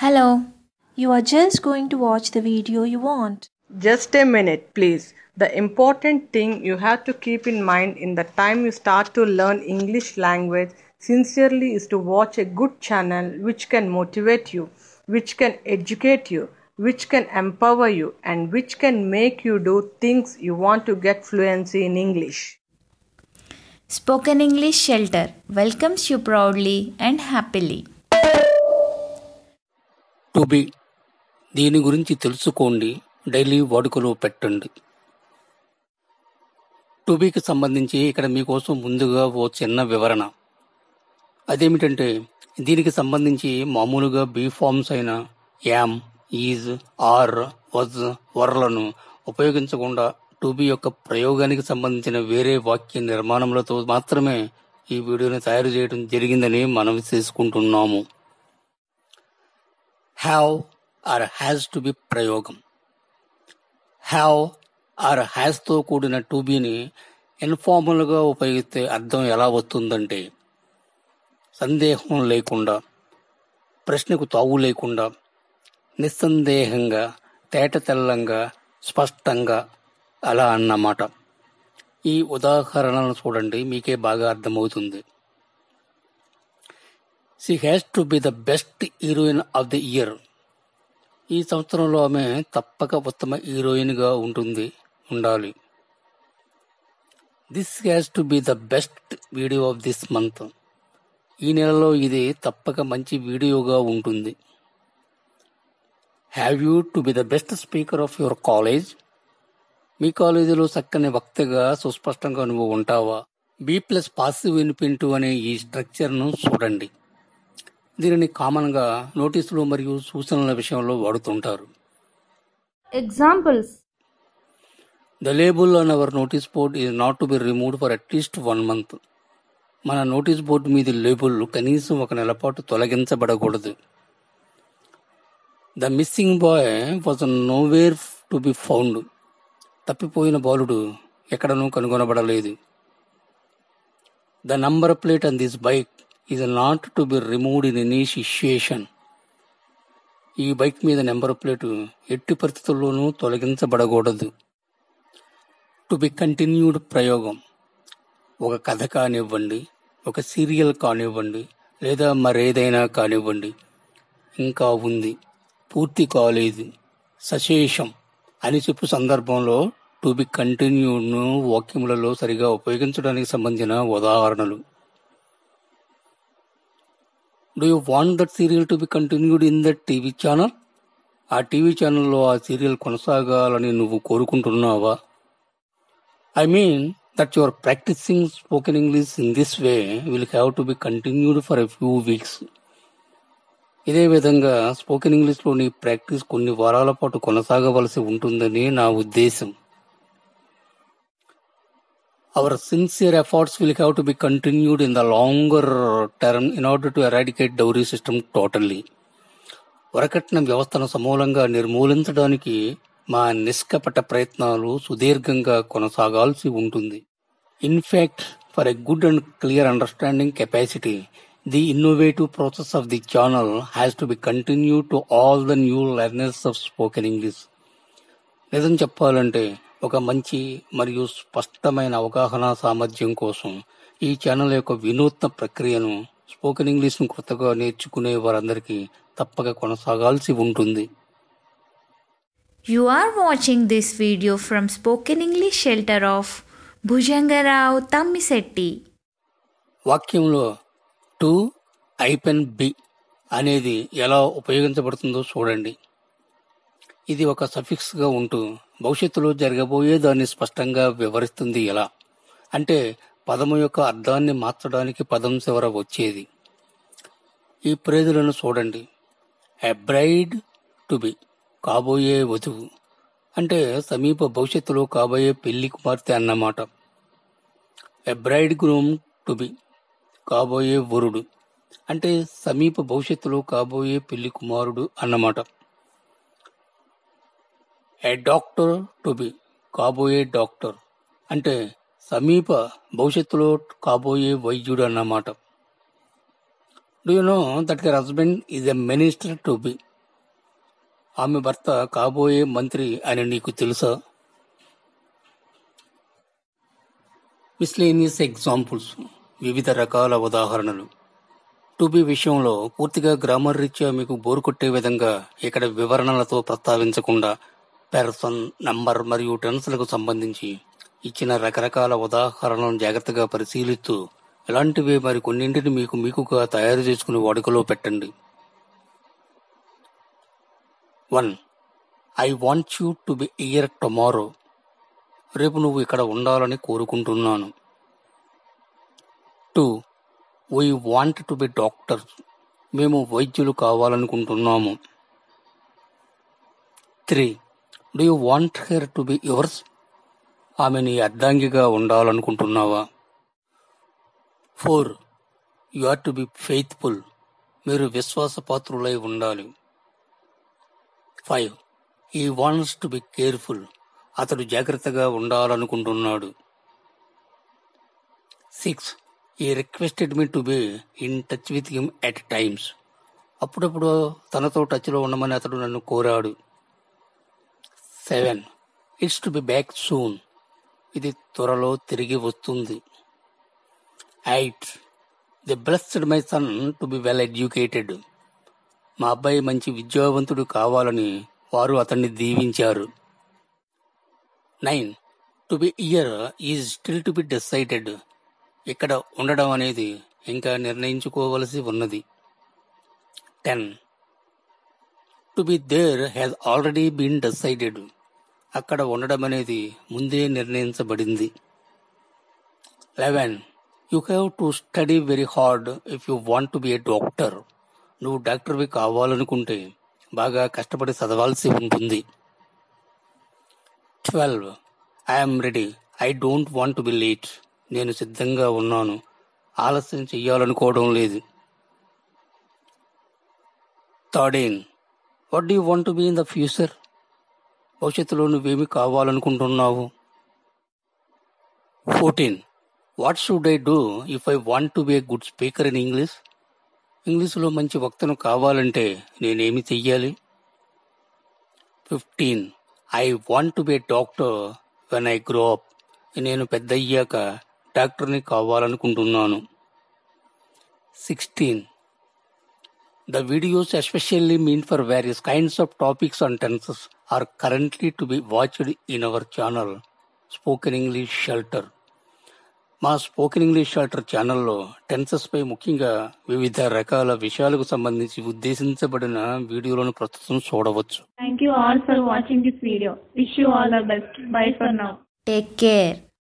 Hello. You are just going to watch the video you want. Just a minute, please. The important thing you have to keep in mind in the time you start to learn English language sincerely is to watch a good channel which can motivate you, which can educate you, which can empower you, and which can make you do things you want to get fluency in English. Spoken English Shelter welcomes you proudly and happily. To be దీని గురించి తెలుసుకోండి daily వాడుకలో పెట్టండి to బీకి సంబంధించి ఇక్కడ మీకోసం ముందుగా ఓ చిన్న వివరణ అదేమిటంటే దీనికి సంబంధించి మామూలుగా బీ ఫార్మ్స్ అయిన యామ్ ఈజ్ ఆర్ వజ్ వర్లను ఉపయోగించకుండా టు బి యొక్క ప్రయోగానికి సంబంధించిన వేరే వాక్య నిర్మాణములతో మాత్రమే ఈ వీడియోని తయారు చేయడం జరిగిందని మనం చేసుకుంటున్నాము have or has to be ప్రయోగం హ్యావ్ ఆర్ హ్యాజ్తో కూడిన టు బిని ఇన్ఫార్మల్గా ఉపయోగిస్తే అర్థం ఎలా వస్తుందంటే సందేహం లేకుండా ప్రశ్నకు తావు లేకుండా నిస్సందేహంగా తేట తెల్లంగా స్పష్టంగా అలా అన్నమాట ఈ ఉదాహరణను చూడండి మీకే బాగా అర్థమవుతుంది she has to be the best heroine of the year ఈ సంవత్సరంలో ఆమె తప్పక ఉత్తమ హీరోయిన్గా ఉంటుంది ఉండాలి this has to be the best video of this month ఈ నెలలో ఇది తప్పక మంచి వీడియోగా ఉంటుంది have you to be the best speaker of your college మీ కాలేజీలో చక్కని వక్తగా సుస్పష్టంగా నువ్వు ఉంటావా బి ప్లస్ పాసివ్ ఇన్ఫినిటివ్ అనే ఈ స్ట్రక్చర్ను చూడండి దీనిని కామన్గా నోటీసులు మరియు సూచనల విషయంలో వాడుతుంటారు Examples the label on our notice board is not to be removed for at least one month మన నోటీస్ బోర్డు మీద లేబుల్ కనీసం ఒక నెల పాటు తొలగించబడకూడదు the missing boy was nowhere to be found తప్పిపోయిన బాలుడు ఎక్కడనూ కనుగొనబడలేదు the number plate on this bike is not to be removed in any situation ఈ బైక్ మీద నెంబర్ ప్లేటు ఎట్టి పరిస్థితుల్లోనూ తొలగించబడకూడదు టు బి కంటిన్యూడ్ ప్రయోగం ఒక కథ కానివ్వండి ఒక సీరియల్ కానివ్వండి లేదా మరేదైనా కానివ్వండి ఇంకా ఉంది పూర్తి కాలేదు సశేషం అని చెప్పు సందర్భంలో టు బి కంటిన్యూడ్ను వాక్యములలో సరిగా ఉపయోగించడానికి సంబంధించిన ఉదాహరణలు do you want that serial to be continued in that TV channel ఆ టీవీ ఛానల్లో ఆ సీరియల్ కొనసాగాలని నువ్వు కోరుకుంటున్నావా I mean that your practising spoken English in this way will have to be continued for a few weeks ఇదే విధంగా spoken ఇంగ్లీష్లో నీ ప్రాక్టీస్ కొన్ని వారాల పాటు కొనసాగవలసి ఉంటుందని నా ఉద్దేశం our sincere efforts will have to be continued in the longer term in order to eradicate dowry system totally. వరకట్న వ్యవస్థను సమూలంగా నిర్మూలించడానికి మా నిష్కపట ప్రయత్నాలు సుదీర్ఘంగా కొనసాగాల్సి ఉంటుంది in fact for a good and clear understanding capacity the innovative process of the channel has to be continue to all the new learners of spoken English నిజం చెప్పాలంటే ఒక మంచి మరియు స్పష్టమైన అవగాహన సామర్థ్యం కోసం ఈ ఛానల్ యొక్క వినూత్న ప్రక్రియను స్పోకెన్ ఇంగ్లీష్ను కొత్తగా నేర్చుకునే వారందరికీ తప్పక కొనసాగాల్సి ఉంటుంది You are watching this video from Spoken English Shelter of Bhujangarao Tammisetti. వాక్యంలో టు ఐపెన్ బి అనేది ఎలా ఉపయోగించబడుతుందో చూడండి ఇది ఒక సఫిక్స్గా ఉంటూ భవిష్యత్తులో జరగబోయే దాన్ని స్పష్టంగా వివరిస్తుంది ఎలా అంటే పదము యొక్క అర్థాన్ని మార్చడానికి పదం చివర వచ్చేది ఈ ప్రేదులను చూడండి ఎ బ్రైడ్ టు బి కాబోయే వధువు అంటే సమీప భవిష్యత్తులో కాబోయే పెళ్లి కుమార్తె అన్నమాట a bride groom to be కాబోయే వరుడు అంటే సమీప భవిష్యత్తులో కాబోయే పెళ్లి కుమారుడు అన్నమాట ఏ డాక్టర్ టు బి కాబోయే డాక్టర్ అంటే సమీప భవిష్యత్తులో కాబోయే వైద్యుడు అన్నమాట do you know that your husband is a minister to be ఆమె భర్త కాబోయే మంత్రి అని నీకు తెలుసా మిస్లేనియస్ ఎగ్జాంపుల్స్ వివిధ రకాల ఉదాహరణలు టు బి విషయంలో పూర్తిగా గ్రామర్ రీత్యా మీకు బోరు కొట్టే విధంగా ఇక్కడ వివరణలతో ప్రస్తావించకుండా పెర్సన్ నంబర్ మరియు టెన్స్లకు సంబంధించి ఇచ్చిన రకరకాల ఉదాహరణలను జాగ్రత్తగా పరిశీలిస్తూ ఇలాంటివే మరి కొన్నింటిని మీకు మీకుగా తయారు చేసుకుని వాడుకలో పెట్టండి one I want you to be here tomorrow రేపు నువ్వు ఇక్కడ ఉండాలని కోరుకుంటున్నాను two we want to be doctor మేము వైద్యులు కావాలనుకుంటున్నాము three do you want her to be yours ఆమె నీ అర్ధాంగిగా ఉండాలనుకుంటున్నావా four you are to be faithful మీరు విశ్వాసపాత్రులై ఉండాలి ఫైవ్ ఈ వాంట్స్ టు బి కేర్ఫుల్ అతడు జాగ్రత్తగా ఉండాలనుకుంటున్నాడు six he requested me to be in touch with him at times అప్పుడప్పుడు తనతో టచ్లో ఉండమని అతడు నన్ను కోరాడు seven it's to be back soon ఇది త్వరలో తిరిగి వస్తుంది eight they blessed my son to be well educated మా అబ్బాయి మంచి విద్యావంతుడు కావాలని వారు అతన్ని దీవించారు nine to be here is still to be decided ఇక్కడ ఉండడం అనేది ఇంకా నిర్ణయించుకోవలసి ఉన్నది ten to be there has already been decided అక్కడ ఉండడం అనేది ముందే నిర్ణయించబడింది eleven you have to study very hard if you want to be a doctor నువ్వు డాక్టర్వి కావాలనుకుంటే బాగా కష్టపడి చదవాల్సి ఉంటుంది twelve I'm ready I don't want to be late నేను సిద్ధంగా ఉన్నాను ఆలస్యం చెయ్యాలనుకోవడం లేదు thirteen what do want to be in the future భవిష్యత్తులో నువ్వేమి కావాలనుకుంటున్నావు fourteen what should I do if I want to be a good speaker in English ఇంగ్లీషులో మంచి వక్తను కావాలంటే నేనేమి చెయ్యాలి fifteen I want to be a doctor when I grow up నేను పెద్దయ్యాక డాక్టర్ని కావాలనుకుంటున్నాను sixteen The videos especially meant for various kinds of topics and tenses are currently to be watched in our channel spoken English shelter మా spoken English shelter ఛానల్లో tenses పై ముఖ్యంగా వివిధ రకాల విషయాలకు సంబంధించి ఉద్దేశించబడిన వీడియోలను ప్రస్తుతం చూడవచ్చు Thank you all for watching this video. Wish you all the best. Bye for now. Take care.